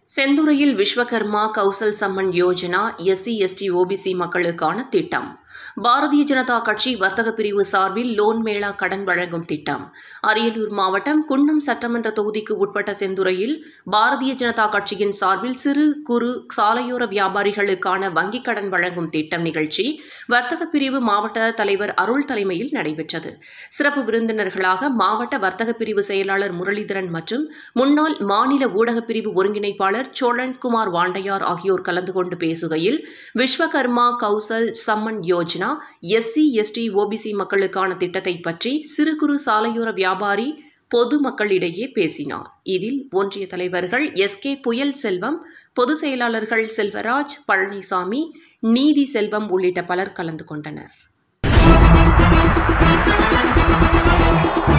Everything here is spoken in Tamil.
செந்துறையில் Vishwakarma Kaushal Samman Yojana SC ST OBC மக்களுக்கான திட்டம் பாரதிய ஜனதா கட்சி வர்த்தக பிரிவு சார்பில் லோன் மேளா கடன் வழங்கும் திட்டம் அரியலூர் மாவட்டம் குன்னம் சட்டமன்ற தொகுதிக்கு உட்பட்ட செந்துறையில் பாரதிய ஜனதா கட்சியின் சார்பில் சிறு குறு சாலையோர வியாபாரிகளுக்கான வங்கிக் கடன் வழங்கும் திட்டம் நிகழ்ச்சி வர்த்தக பிரிவு மாவட்ட தலைவர் அருள் தலைமையில் நடைபெற்றது சிறப்பு விருந்தினர்களாக மாவட்ட வர்த்தக பிரிவு செயலாளர் முரளிதரன் மற்றும் முன்னாள் மாநில ஊடகப் பிரிவு ஒருங்கிணைப்பாளர் சோழன் குமார் வாண்டையார் ஆகியோர் கலந்து கொண்டு பேசுகையில் Vishwakarma Kaushal Samman Yojana SC ST OBC மக்களுக்கான திட்டத்தை பற்றி சிறு குறு சாலையோர வியாபாரி பொதுமக்களிடையே பேசினார் இதில் ஒன்றிய தலைவர்கள் எஸ் கே புயல் செல்வம் பொதுச் செயலாளர்கள் செல்வராஜ் பழனிசாமி நீதி செல்வம் உள்ளிட்ட பலர் கலந்து கொண்டனர்